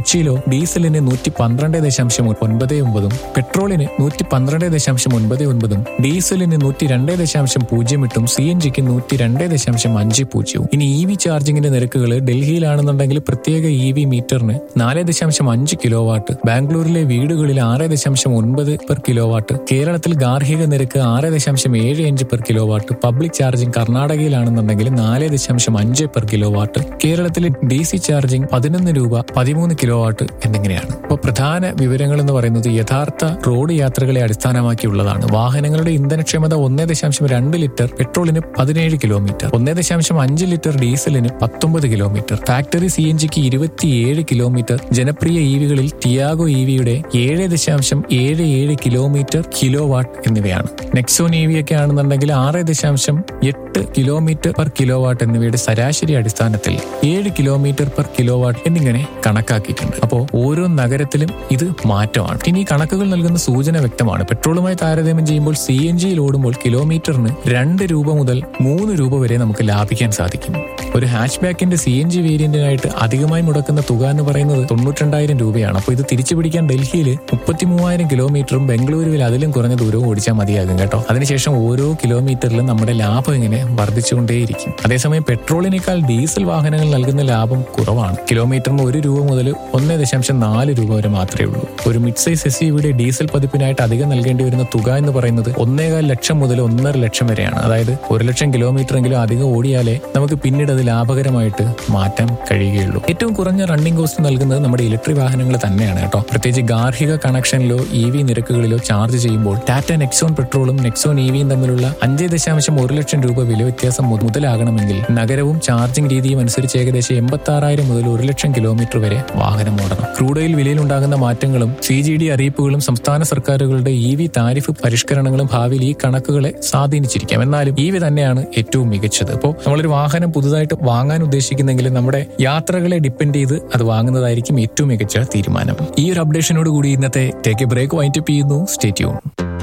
കൊച്ചിയിലോ ഡീസലിന് നൂറ്റി പന്ത്രണ്ട് ദശാംശം ഒൻപത് ഒമ്പതും പെട്രോളിന് നൂറ്റി പന്ത്രണ്ട് ദശാംശം ഒൻപത് ഒൻപതും ഡീസലിന് നൂറ്റി രണ്ട് ദശാംശം പൂജ്യം എട്ടും സി എൻ ജിക്ക് നൂറ്റി രണ്ട് ദശാംശം അഞ്ച് പൂജ്യവും ഇനി ഇ വി ചാർജിങ്ങിന്റെ നിരക്കുകൾ ഡൽഹിയിലാണെന്നുണ്ടെങ്കിൽ പ്രത്യേക ഇ വി മീറ്ററിന് നാല് ദശാംശം അഞ്ച് കിലോ വാട്ട് ബാംഗ്ലൂരിലെ വീടുകളിൽ ആറ് ദശാംശം ഒൻപത് പെർ കിലോ വാട്ട് കേരളത്തിൽ ഗാർഹിക നിരക്ക് ആറ് ദശാംശം ഏഴ് അഞ്ച് per kilowatt public charging കർണാടകയിലാണെന്നുണ്ടെങ്കിൽ നാല് ദശാംശം അഞ്ച് പെർ കിലോ വാട്ട് കേരളത്തിൽ ഡി സി ചാർജിംഗ് പതിനൊന്ന് രൂപ പതിമൂന്ന് കിലോ വാട്ട് എന്നിങ്ങനെയാണ് അപ്പോൾ പ്രധാന വിവരങ്ങൾ എന്ന് പറയുന്നത് യഥാർത്ഥ റോഡ് യാത്രകളെ അടിസ്ഥാനമാക്കിയുള്ളതാണ് വാഹനങ്ങളുടെ ഇന്ധനക്ഷമത ഒന്നേ ദശാംശം രണ്ട് ലിറ്റർ പെട്രോളിന് പതിനേഴ് കിലോമീറ്റർ ഒന്നേ ദശാംശം അഞ്ച് ലിറ്റർ ഡീസലിന് പത്തൊമ്പത് കിലോമീറ്റർ ഫാക്ടറി സി എൻ ജിക്ക് ഇരുപത്തിയേഴ് കിലോമീറ്റർ ജനപ്രിയ ഇവികളിൽ ടിയാഗോ ഇവിയുടെ ഏഴ് ദശാംശം ഏഴ് ഏഴ് കിലോമീറ്റർ കിലോ വാട്ട് എന്നിവയാണ് നെക്സോൺ ഇ വി ഒക്കെ ആണെന്നുണ്ടെങ്കിൽ ആറ് ദശാംശം എട്ട് കിലോമീറ്റർ പെർ കിലോ വാട്ട് എന്നിവയുടെ ശരാശരി അടിസ്ഥാനത്തിൽ ഏഴ് കിലോമീറ്റർ പെർ കിലോ വാട്ട് എന്നിങ്ങനെ കണക്കാക്കിയിട്ടുണ്ട് അപ്പോൾ ഓരോ നഗരത്തിലും ഇത് മാറ്റമാണ് ഇനി ഈ കണക്കുകൾ നൽകുന്ന സൂചന വ്യക്തമാണ് പെട്രോളുമായി താരതമ്യം ചെയ്യുമ്പോൾ സി എൻ ജിയിൽ ഓടുമ്പോൾ കിലോമീറ്ററിന് രണ്ട് രൂപ മുതൽ മൂന്ന് രൂപ വരെ നമുക്ക് ലാഭിക്കാൻ സാധിക്കും ഒരു ഹാച്ച് ബാക്കിന്റെ സി എൻ ജി വേരിയന്റിനായിട്ട് അധികമായി മുടക്കുന്ന തുക എന്ന് പറയുന്നത് തൊണ്ണൂറ്റിരണ്ടായിരം രൂപയാണ് അപ്പോൾ ഇത് തിരിച്ചു പിടിക്കാൻ ഡൽഹിയിൽ മുപ്പത്തി മൂവായിരം കിലോമീറ്ററും ബംഗളൂരുവിൽ അതിലും കുറഞ്ഞ ദൂരവും ഓടിച്ചാൽ മതിയാകും കേട്ടോ അതിനുശേഷം ഓരോ കിലോമീറ്ററിലും നമ്മുടെ ലാഭം ഇങ്ങനെ വർദ്ധിച്ചുകൊണ്ടേയിരിക്കും അതേസമയം പെട്രോളിനേക്കാൾ ഡീസൽ വാഹനങ്ങൾ നൽകുന്ന ലാഭം കുറവാണ് കിലോമീറ്ററിന് ഒരു രൂപ മുതൽ ഒന്നേ ദശാംശം നാല് രൂപ വരെ മാത്രമേ ഉള്ളൂ ഒരു മിഡ് സൈസ് എസ് യുടെ ഡീസൽ പതിപ്പിനായിട്ട് അധികം നൽകേണ്ടി വരുന്ന തുക എന്ന് പറയുന്നത് ഒന്നേകാൽ ലക്ഷം മുതൽ ഒന്നര ലക്ഷം വരെയാണ് അതായത് ഒരു ലക്ഷം കിലോമീറ്റർ എങ്കിലും അധികം ഓടിയാലേ നമുക്ക് പിന്നീട് അത് ലാഭകരമായിട്ട് മാറ്റാൻ കഴിയുകയുള്ളൂ ഏറ്റവും കുറഞ്ഞ റണ്ണിംഗ് കോസ്റ്റ് നൽകുന്നത് നമ്മുടെ ഇലക്ട്രിക് വാഹനങ്ങൾ തന്നെയാണ് കേട്ടോ പ്രത്യേകിച്ച് ഗാർഹിക കണക്ഷനിലോ ഇ വി നിരക്കുകളിലോ ചാർജ് ചെയ്യുമ്പോൾ ടാറ്റ നെക്സോൺ പെട്രോളും നെക്സോൺ ഇ വിയും തമ്മിലുള്ള അഞ്ച് ദശാംശം ഒരു ലക്ഷം രൂപ വില വ്യത്യാസം മു- മുതലാകണമെങ്കിൽ നഗരവും ചാർജിംഗ് രീതിയും അനുസരിച്ച് ഏകദേശം എൺപത്തി ആറായിരം മുതൽ ഒരു ലക്ഷം കിലോമീറ്റർ വരെ വാഹനം ഓടണം ക്രൂഡ് ഓയിൽ വിലയിലുണ്ടാകുന്ന മാറ്റങ്ങളും സി ജി ഡി അറിയിപ്പുകളും സംസ്ഥാന സർക്കാരുകളുടെ ഇ വി താരിഫ് പരിഷ്കരണങ്ങളും ഭാവിയിൽ ഈ കണക്കുകളെ സ്വാധീനിച്ചിരിക്കാം എന്നാലും ഇ വി തന്നെയാണ് ഏറ്റവും മികച്ചത് അപ്പോൾ നമ്മളൊരു വാഹനം പുതുതായിട്ട് വാങ്ങാൻ ഉദ്ദേശിക്കുന്നെങ്കിൽ നമ്മുടെ യാത്രകളെ ഡിപ്പെൻഡ് ചെയ്ത് അത് വാങ്ങുന്നതായിരിക്കും ഏറ്റവും മികച്ച തീരുമാനം ഈ ഒരു അപ്ഡേഷനോട് കൂടി ഇന്നത്തെ ടേക്ക് എ ബ്രേക്ക് വൈൻഡപ്പ് ചെയ്യുന്നു സ്റ്റേറ്റ്യൂൺ